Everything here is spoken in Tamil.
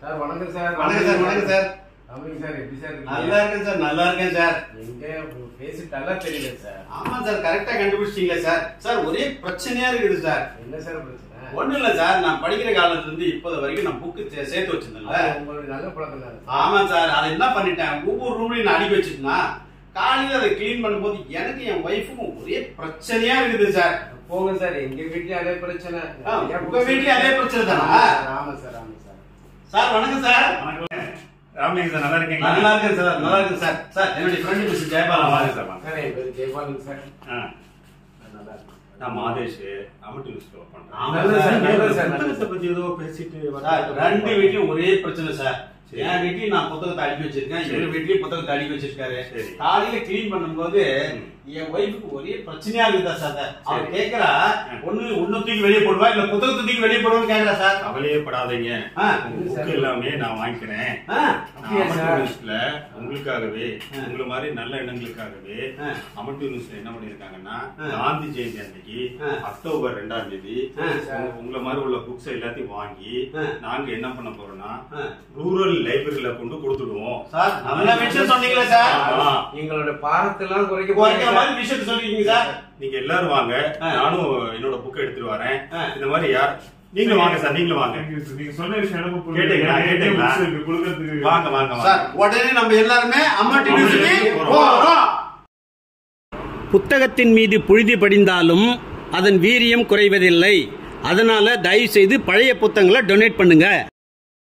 சார் வணக்கம் சார் வணக்கம் சார் வணக்கம் சார் ஆமாங்க சார் எப்படி சார் நல்லா இருக்கீங்க இருக்கேன் சார் நல்லா இருக்கேன் சார் எங்க உங்க ஃபேஸ் நல்லா தெரியல சார் ஆமா சார் கரெக்டா கண்டுபிடிச்சிட்டீங்களே சார் சார் ஒரே பிரச்சனையா இருக்குது சார் என்ன சார் பிரச்சனை ஒண்ணும் இல்ல சார் நான் படிக்கிற காலத்துல இருந்து இப்போது வரைக்கும் நான் புக்கு சேர்த்து வச்சிருந்தேன்ல அது உங்களுடைய நல்ல பழக்கம் தான் ஆமா சார் அதை என்ன பண்ணிட்டேன் ஒவ்வொரு ரூம்லயும் நான் அடிக்க வச்சிருந்தேன்னா காலையில அதை க்ளீன் பண்ணும்போது எனக்கு என் ஒய்ஃபுக்கும் ஒரே பிரச்சனையா இருக்குது சார் போங்க சார் எங்க வீட்லயும் அதே பிரச்சனை ஆ, நிறைய உங்க books வீட்லயும் அதே பிரச்சனை தானா? ஆமா சார், ஆமா சார் ஆமா சார் சார் வணக்கம் சார் வணக்கம் ராமலிங்க சார் நல்லா இருக்கீங்களா நல்லா இருக்கேன் சார் நல்லா இருக்கேன் சார் சார் என்னுடைய ஃப்ரெண்டு மிஸ் ஜெயபாலா வாங்க வாங்க சார் வாங்க சார் என் பேர் ஜெயபாலன் சார் ஆ, நல்லா இருக்கு. நான் மாதேஷ் அமிட்டு நியூஸ்ல ஒர்க் ஆமா பண்றேன் நல்லது சார், நல்லது சார், நல்லது புத்தகத்தை சார். பத்தி ஏதோ பேசிட்டு சார் ரெண்டு வீட்லயும் ஒரே பிரச்சனை சார் சரி. என் வீட்லயும் நான் புத்தகத்தை அடுக்கி வச்சிருக்கேன் சரி. இவங்க வீட்லயும் புத்தகத்தை அடுக்கி வச்சிருக்காரு சரி. காலையில கிளீன் பண்ணும்போது ம். என் ஒய்ஃபுக்கு ஒரே பிரச்சனையா இருக்குதா சார் அவர் சரி. கேக்குறா ம். ஒண்ணு ஒண்ணு தூக்கி வெளியே போடுவா இல்ல புத்தகத்தை தூக்கி வெளியே போடுவான்னு கேக்குறா சார் கவலையே படாதீங்க ஆ. உங்க புக் எல்லாமே நான் வாங்கிக்கிறேன் ஆ, அப்படியா அமட்டு சார்? நியூஸ்ல உங்களுக்காகவே ஆ. உங்களை மாதிரி நல்ல எண்ணங்களுக்காகவே ஆ. அமட்டு நியூஸ்ல என்ன பண்ணிருக்காங்கன்னா ஆ. காந்தி ஜெயந்தி அன்னைக்கு ஆ. அக்டோபர் ரெண்டாம் தேதி ஆ, சார். உங்க- உங்களை மாதிரி உள்ள புக்ஸ் எல்லாத்தையும் வாங்கி ஆ. நாங்க என்ன பண்ண போறோம்னா ஆ. ரூரல் லைப்ரரியில கொண்டு கொடுத்துடுவோம் சார் நல்ல விஷயம் சொன்னீங்களே சார் ஆமா. எங்களோட பாரத்தெல்லாம் குறைக்க குறைக்கிற போறீங்க மாதிரி விஷயத்த சொல்லிருக்கீங்க சார் நீங்க எல்லாரும் வாங்க ஆ. நானும் என்னோட புக்கை எடுத்துட்டு வரேன் ஆ. இந்த மாதிரி யார் நீங்களும் வாங்க சார் நீங்களும் வாங்க நீங்க சொன்ன விஷயம் எனக்கு புரியுது. கேட்டீங்களா? நிறைய கேட்டீங்களா? books இருக்கு, கொடுக்கறதுக்கு. வாங்க வாங்க சார் வாங்க உடனே நம்ம எல்லாருமே அம்மா அம்மா டிவிக்கு டிவிக்கு போறோம் புத்தகத்தின் மீது புழுதி படிந்தாலும் அதன் வீரியம் குறைவதில்லை அதனால தயவு செய்து பழைய புத்தகங்களை டொனேட் பண்ணுங்க